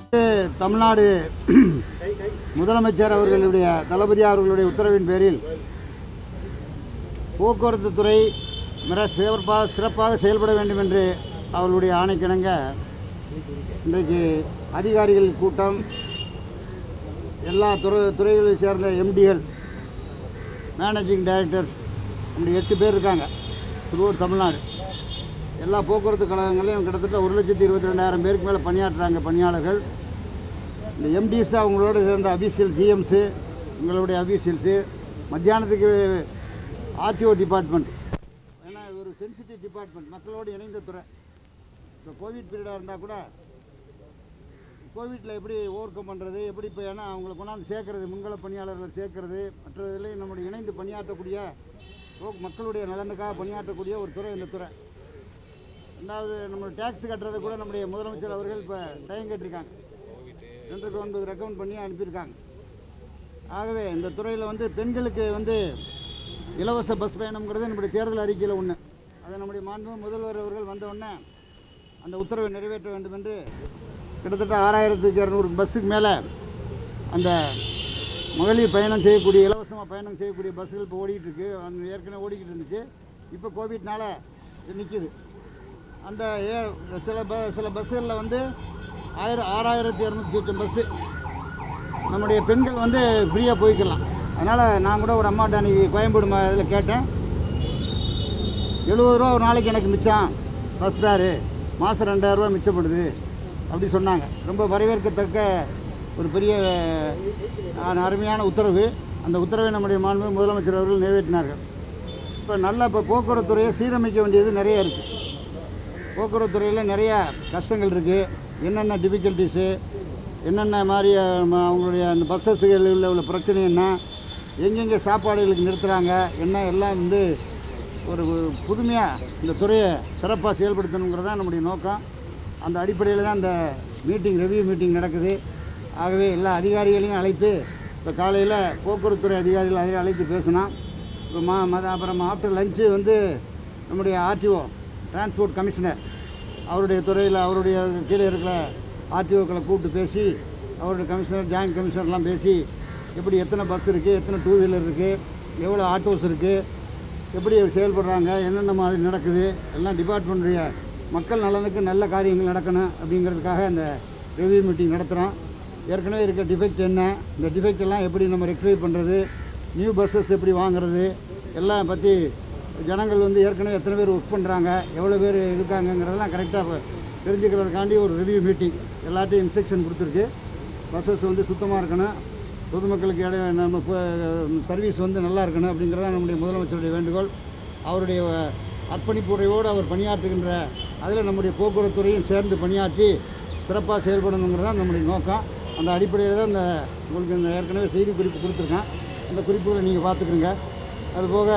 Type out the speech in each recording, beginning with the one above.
தமிழ்நாடு முதலமைச்சர் அவர்களுடைய தளபதி அவர்களுடைய உத்தரவின் பேரில் போக்குவரத்து துறை மிக சிறப்பாக சிறப்பாக செயல்பட வேண்டும் என்று அவர்களுடைய ஆணைக்கிணங்க இன்றைக்கு அதிகாரிகள் கூட்டம் எல்லா துறை துறைகளை சேர்ந்த எம்டிகள் மேனேஜிங் டைரக்டர்ஸ் அப்படி எட்டு பேர் இருக்காங்க திருவூர் தமிழ்நாடு எல்லா போக்குவரத்து கழகங்களையும் கிட்டத்தட்ட ஒரு லட்சத்தி இருபத்தி ரெண்டாயிரம் பேருக்கு மேலே பணியாற்றுறாங்க பணியாளர்கள் இந்த எம்டிஸ் அவங்களோட சேர்ந்த அபிஷியல் ஜிஎம்ஸு உங்களுடைய அபிஷியல்ஸு மத்தியானத்துக்கு ஆர்டிஓ டிபார்ட்மெண்ட் ஏன்னா இது ஒரு சென்சிட்டிவ் டிபார்ட்மெண்ட் மக்களோடு இணைந்த துறை இப்போ கோவிட் பீரியடாக இருந்தால் கூட கோவிட்டில் எப்படி ஓவர் கம் பண்ணுறது எப்படி இப்போ ஏன்னா அவங்களை கொண்டாந்து சேர்க்கறது முன்கள பணியாளர்கள் சேர்க்கறது மற்ற இதில் நம்முடைய இணைந்து பணியாற்றக்கூடிய ஓ- மக்களுடைய நலனுக்காக பணியாற்றக்கூடிய ஒரு துறை இந்த துறை ரெண்டாவது நம்ம டேக்ஸ் கட்டுறதை கூட நம்முடைய முதலமைச்சர் அவர்கள் இப்போ டைம் கட்டிருக்காங்க ரெண்டுக்கு ஒன்பது ரெக்கமெண்ட் பண்ணி அனுப்பியிருக்காங்க ஆகவே இந்த துறையில் வந்து பெண்களுக்கு வந்து இலவச பஸ் பயணம்ங்கிறது நம்முடைய தேர்தல் அறிக்கையில் ஒன்று அதை நம்முடைய மாண்பு முதல்வர் அவர்கள் வந்த உடனே அந்த உத்தரவை நிறைவேற்ற வேண்டும் என்று கிட்டத்தட்ட ஆறாயிரத்துக்கு இரநூறு பஸ்ஸுக்கு மேலே அந்த மகளிர் பயணம் செய்யக்கூடிய இலவசமாக பயணம் செய்யக்கூடிய பஸ்ஸுகள் இப்போ ஓடிக்கிட்டு இருக்கு அந்த ஏற்கனவே ஓடிக்கிட்டு இருந்துச்சு இப்போ கோவிட்னால நிற்கிது அந்த ஏ சில ப சில பஸ்ஸுகளில் வந்து ஆயிரம் ஆறாயிரத்தி இரநூத்தி சொச்சம் பஸ்ஸு நம்முடைய பெண்கள் வந்து ஃப்ரீயாக போய்க்கலாம் அதனால் நான் கூட ஒரு அம்மாட்ட அன்றைக்கி கோயம்பேடு ம இதில் கேட்டேன் எழுபது ரூபா ஒரு நாளைக்கு எனக்கு மிச்சம் பஸ் ஃபேரு மாதம் ரெண்டாயிரரூவா மிச்சப்படுது அப்படி சொன்னாங்க ரொம்ப வரவேற்கத்தக்க ஒரு பெரிய அஹ், அருமையான உத்தரவு அந்த உத்தரவை நம்முடைய மாண்பு முதலமைச்சர் அவர்கள் நிறைவேற்றினார்கள் இப்போ நல்ல இப்போ போக்குவரத்து துறையை சீரமைக்க வேண்டியது நிறைய இருக்குது போக்குவரத்து துறையில் நிறையா கஷ்டங்கள் இருக்குது என்னென்ன டிஃபிகல்ட்டிஸு என்னென்ன மாதிரி அஹ், ம- அவங்களுடைய அந்த பஸ்ஸஸுகளில் உள்ள உள்ள பிரச்சனை என்ன எங்கெங்கே சாப்பாடுகளுக்கு நிறுத்துகிறாங்க என்ன எல்லாம் வந்து ஒரு புதுமையாக இந்த துறையை சிறப்பாக செயல்படுத்தணுங்கிறது தான் நம்முடைய நோக்கம் அந்த அடிப்படையில் தான் இந்த மீட்டிங் ரெவியூ மீட்டிங் நடக்குது ஆகவே எல்லா அதிகாரிகளையும் அழைத்து இப்போ காலையில் போக்குவரத்துறை அதிகாரிகள் அதை அழைத்து பேசினோம் இப்போ மா மத அப்புறம் ஆஃப்டர் லஞ்சு வந்து நம்முடைய ஆர்டிஓ டிரான்ஸ்போர்ட் கமிஷனர் அவருடைய துறையில் அவருடைய கீழே இருக்கிற ஆர்டிஓக்களை கூப்பிட்டு பேசி அவருடைய கமிஷனர் ஜாயின்ட் கமிஷனர்லாம் பேசி எப்படி எத்தனை பஸ் இருக்குது எத்தனை டூ வீலர் இருக்குது எவ்வளோ ஆட்டோஸ் இருக்குது எப்படி செயல்படுறாங்க என்னென்ன மாதிரி நடக்குது எல்லாம் டிபார்ட்மெண்ட்டுடைய மக்கள் நலனுக்கு நல்ல காரியங்கள் நடக்கணும் அப்படிங்கிறதுக்காக இந்த ரிவ்யூ மீட்டிங் நடத்துகிறோம் ஏற்கனவே இருக்க டிஃபெக்ட் என்ன இந்த டிஃபெக்ட் எல்லாம் எப்படி நம்ம ரெக்டிஃபை பண்ணுறது நியூ பஸ்ஸஸ் எப்படி வாங்குறது எல்லாம் பற்றி ஜனங்கள் வந்து ஏற்கனவே எத்தனை பேர் ஒர்க் பண்ணுறாங்க எவ்வளோ பேர் இருக்காங்கங்கிறதெல்லாம் கரெக்டாக தெரிஞ்சுக்கிறதுக்காண்டி ஒரு ரிவ்யூ மீட்டிங் எல்லாத்தையும் இன்ஸ்ட்ரக்ஷன் கொடுத்துருக்கு பஸ்ஸஸ் வந்து சுத்தமாக இருக்கணும் பொதுமக்களுக்கு இடைய நம்ம சர்வீஸ் வந்து நல்லா இருக்கணும் அப்படிங்கிறதான் நம்முடைய முதலமைச்சருடைய வேண்டுகோள் அவருடைய அஹ், அர்ப்பணிப்பு உரையோடு அவர் பணியாற்றுகின்ற அதில் நம்முடைய போக்குவரத்து துறையும் சேர்ந்து பணியாற்றி சிறப்பாக செயல்படணுங்கிறது தான் நம்முடைய நோக்கம் அந்த அடிப்படையில் தான் இந்த உங்களுக்கு இந்த ஏற்கனவே செய்தி குறிப்பு கொடுத்துருக்கேன் அந்த குறிப்புகளை நீங்கள் பார்த்துக்குங்க அதுபோக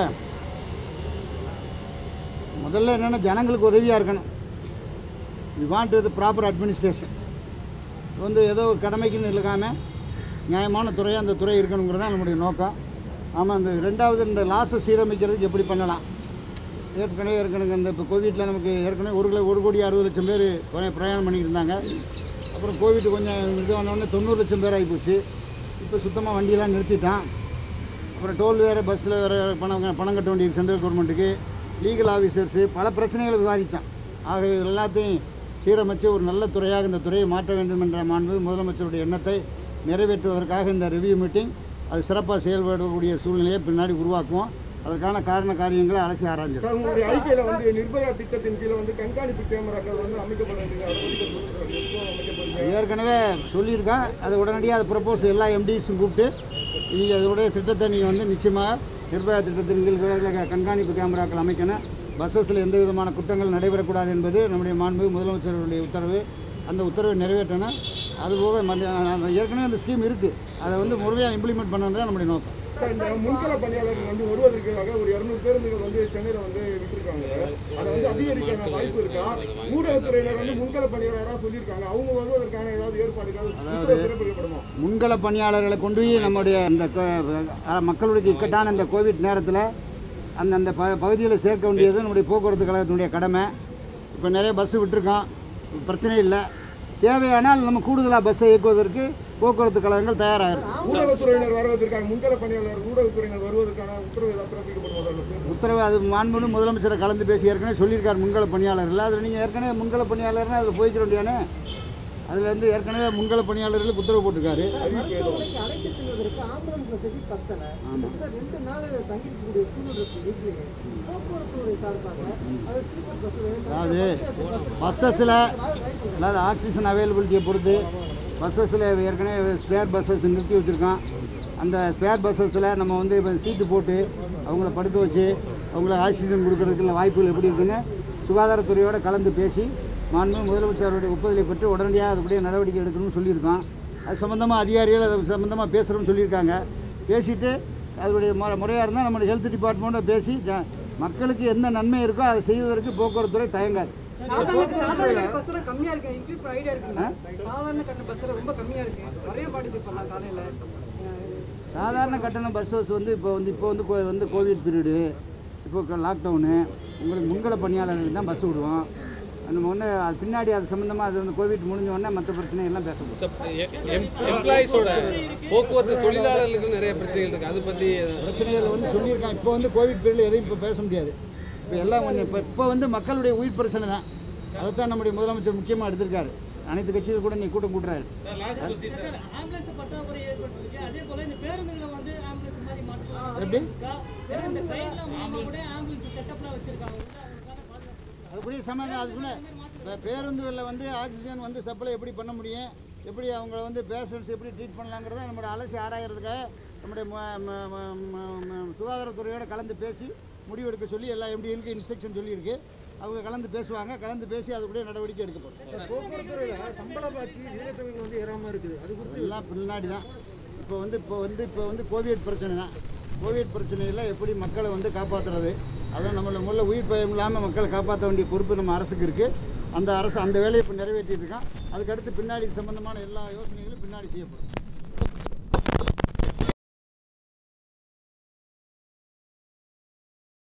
முதல்ல என்னென்னா ஜனங்களுக்கு உதவியாக இருக்கணும் வி வாண்ட் இது ப்ராப்பர் அட்மினிஸ்ட்ரேஷன் வந்து ஏதோ ஒரு கடமைக்குன்னு இருக்காமல் நியாயமான துறையாக அந்த துறை இருக்கணுங்கிறது தான் நம்முடைய நோக்கம் ஆமாம் இந்த ரெண்டாவது இந்த லாஸை சீரமைக்கிறதுக்கு எப்படி பண்ணலாம் ஏற்கனவே ஏற்கனவே இந்த இப்போ கோவிட்டில் நமக்கு ஏற்கனவே ஒரு கிலோ ஒரு கோடி அறுபது லட்சம் பேர் பிரயாணம் பண்ணிட்டு இருந்தாங்க அப்புறம் கோவிட் கொஞ்சம் இது ஆனோடனே தொண்ணூறு லட்சம் பேர் ஆகிப்போச்சு இப்போ சுத்தமாக வண்டியெல்லாம் நிறுத்திட்டான் அப்புறம் டோல் வேறு பஸ்ஸில் வேறு பணம் பணம் கட்ட வேண்டியது சென்ட்ரல் கவர்மெண்ட்டுக்கு லீகல் ஆஃபீஸர்ஸு பல பிரச்சனைகளை விவாதித்தான் ஆக இது எல்லாத்தையும் சீரமைச்சு ஒரு நல்ல துறையாக இந்த துறையை மாற்ற வேண்டும் என்ற மாண்பு முதலமைச்சருடைய எண்ணத்தை நிறைவேற்றுவதற்காக இந்த ரிவ்யூ மீட்டிங் அது சிறப்பாக செயல்படக்கூடிய சூழ்நிலையை பின்னாடி உருவாக்குவோம் அதற்கான காரண காரியங்களை அலசி ஆராய்ஞ்சோம் சார் உங்களுடைய அறிக்கையில வந்து நிர்பயா திட்டத்தின் கீழ வந்து கண்காணிப்பு கேமராக்கள் வந்து அமைக்கப்பட வேண்டியது அதை பத்தி கொஞ்சம் சொல்லுங்க. எப்போ அமைக்கப்படுது ஏற்கனவே சொல்லியிருக்கேன் அது உடனடியாக அது ப்ரப்போஸ் எல்லா எம்டிஸும் கூப்பிட்டு நீங்கள் அதோடைய திட்டத்தை நீங்கள் வந்து நிச்சயமாக நிர்பயா திட்டத்தின் கீழ் க- கண்காணிப்பு கேமராக்கள் அமைக்கணும் பஸ்ஸஸில் எந்த விதமான குற்றங்கள் நடைபெறக்கூடாது என்பது நம்முடைய மாண்பு முதலமைச்சருடைய உத்தரவு அந்த உத்தரவை நிறைவேற்றணும் அதுபோக மற்ற- அந்த ஏற்கனவே அந்த ஸ்கீம் இருக்குது அதை வந்து முழுமையாக இம்ப்ளிமெண்ட் பண்ணணும் தான் நம்முடைய நோக்கம் சார், இந்த முன்கள பணியாளர்கள் வந்து வருவதற்காக ஒரு இருநூறு பேருந்துகள் வந்து சென்னையில வந்து விட்டுருக்காங்க அதை வந்து அதிகரிக்கான வாய்ப்பு இருக்கா ஊடகத்துறையினர் வந்து முன்கள பணியாளராக சொல்லியிருக்காங்க அவங்க வருவதற்கான ஏதாவது ஏற்பாடுகள் உத்தரவு பிறப்பிக்கப்படுமா முன்கள பணியாளர்களை கொண்டு போய் நம்முடைய இந்த க- அஹ் மக்களுடைய இக்கட்டான இந்த கோவிட் நேரத்தில் அந்தந்த ப பகுதியில் சேர்க்க வேண்டியது நம்முடைய போக்குவரத்து கழகத்தினுடைய கடமை இப்போ நிறைய பஸ்ஸு விட்டுருக்கோம் பிரச்சனை இல்லை தேவையானால் நம்ம கூடுதலாக பஸ்ஸை இயக்குவதற்கு போக்குவரத்து கழகங்கள் தயாராக இருக்கும் ஊடகத்துறையினர் வருவதற்கான முன்கள பணியாளர் ஊடகத்துறையினர் வருவதற்கான உத்தரவு ஏதாவது பிறப்பிக்கப்படுவதா உத்தரவு அது மாண்புமிகு முதலமைச்சரை கலந்து பேசி ஏற்கனவே சொல்லியிருக்கார் முன்கள பணியாளர்கள் அதில் நீங்கள் ஏற்கனவே முன்கள பணியாளர்னா அதில் போய்க்கிற வேண்டியானே அதில் வந்து ஏற்கனவே முன்கள பணியாளர்களுக்கு உத்தரவு போட்டிருக்காரு மருத்துவமனைக்கு அழைத்து செல்வதற்கு ஆம்புலன்ஸ் வசதி பத்தல கிட்டத்தட்ட ரெண்டு நாள் தங்கியிருக்கக்கூடிய சூழல் இருக்கு வீட்லயே போக்குவரத்துறை சார்பாக அது ஸ்லீப்பர் பஸ் அதாவது பஸ்ஸஸில் அதாவது ஆக்சிஜன் அவைலபிலிட்டியை பொறுத்து பஸ்ஸஸில் ஏற்கனவே ஸ்பேர் பஸ்ஸஸ் நிறுத்தி வச்சுருக்கோம் அந்த ஸ்பேர் பஸ்ஸஸில் நம்ம வந்து இப்போ சீட்டு போட்டு அவங்கள படுக்க வச்சு அவங்கள ஆக்சிஜன் கொடுக்கறதுக்குள்ள வாய்ப்புகள் எப்படி இருக்குன்னு சுகாதாரத்துறையோட கலந்து பேசி மாண்பு முதலமைச்சருடைய ஒப்புதலை பெற்று உடனடியாக அதுபடியே நடவடிக்கை எடுக்கணும்னு சொல்லியிருக்கோம் அது சம்மந்தமாக அதிகாரிகள் அது சம்மந்தமாக பேசுகிறோம்னு சொல்லியிருக்காங்க பேசிட்டு அதனுடைய முறை முறையாக இருந்தால் நம்மளுடைய ஹெல்த் டிபார்ட்மெண்ட்டை பேசி ஜ- மக்களுக்கு என்ன நன்மை இருக்கோ அதை செய்வதற்கு போக்குவரத்துறை தயங்காது சாதாரண சாதாரண பஸ்ல கம்மியா இருக்கு இன்க்ரீஸ் பண்ண ஐடியா இருக்குங்க சாதாரண கட்ட பஸ்ல ரொம்ப கம்மியா இருக்கு நிறைய பாட்டு பண்ணலாம் காலையில அஹ் சாதாரண கட்டண பஸ் பஸ் வந்து இப்போ வந்து இப்போ வந்து கோ- வந்து கோவிட் பீரியடு இப்போ லாக்டவுனு உங்களுக்கு முன்கள பணியாளர்களுக்கு தான் பஸ் விடுவோம் நம்ம ஒன்று அது பின்னாடி அது சம்மந்தமாக அது வந்து கோவிட் முடிஞ்ச உடனே மற்ற பிரச்சனை எல்லாம் பேச முடியும் எம்ப்ளாயிஸோட போக்குவரத்து தொழிலாளர்களுக்கு நிறைய பிரச்சனைகள் இருக்கு அதை பத்தி பிரச்சனைகள் வந்து சொல்லியிருக்காங்க இப்போ வந்து கோவிட் பீரியடில் எதையும் இப்போ பேச முடியாது இப்போ எல்லாம் கொஞ்சம் இப்போ இப்போ வந்து மக்களுடைய உயிர் பிரச்சனை தான் அதைத்தான் நம்முடைய முதலமைச்சர் முக்கியமாக எடுத்திருக்காரு அனைத்து கட்சிகள் கூட நீ கூட்டம் கூட்டுறாரு சார் ஆம்புலன்ஸ் பற்றாக்குறை ஏற்பட்டிருக்கு அதே போல இந்த பேருந்துகளை வந்து ஆம்புலன்ஸ் மாதிரி மாற்றலாம் எப்படி இந்த ட்ரெயின்ல மூலமா கூட ஆம்புலன்ஸ் செட்டப்லாம் வச்சிருக்காங்க உள்ள அவங்களுக்கான பாதுகாப்பு அதுக்குரிய சமயம் அதுக்குள்ள இப்போ பேருந்துகளில் வந்து ஆக்சிஜன் வந்து சப்ளை எப்படி பண்ண முடியும் எப்படி அவங்கள வந்து பேஷண்ட்ஸ் எப்படி ட்ரீட் பண்ணலாங்கிறத நம்மளோட அலசி ஆராயறதுக்காக நம்முடைய ம- ம- ம- ம- ம- சுகாதாரத்துறையோட கலந்து பேசி முடிவெடுக்க சொல்லி எல்லா எம்டிகளுக்கு இன்ஸ்ட்ரக்ஷன் சொல்லியிருக்கு அவங்க கலந்து பேசுவாங்க கலந்து பேசி அதுக்குரிய நடவடிக்கை எடுக்கப்படும் போக்குவரத்துறையில சம்பள பாக்கி ஈழத்தொகைகள் வந்து ஏறாம இருக்குது அது குறித்து எல்லாம் பின்னாடி தான் இப்போ வந்து இப்போ வந்து இப்போ வந்து கோவிட் பிரச்சனை தான் கோவிட் பிரச்சனையில் எப்படி மக்களை வந்து காப்பாற்றுறது அதுவும் நம்மள முதல்ல உயிர் பயம் இல்லாமல் மக்களை காப்பாற்ற வேண்டிய பொறுப்பு நம்ம அரசுக்கு இருக்குது அந்த அரசு அந்த வேலையை இப்போ நிறைவேற்றிட்டு இருக்கான் அதுக்கடுத்து பின்னாடி இது சம்பந்தமான எல்லா யோசனைகளும் பின்னாடி செய்யப்படும்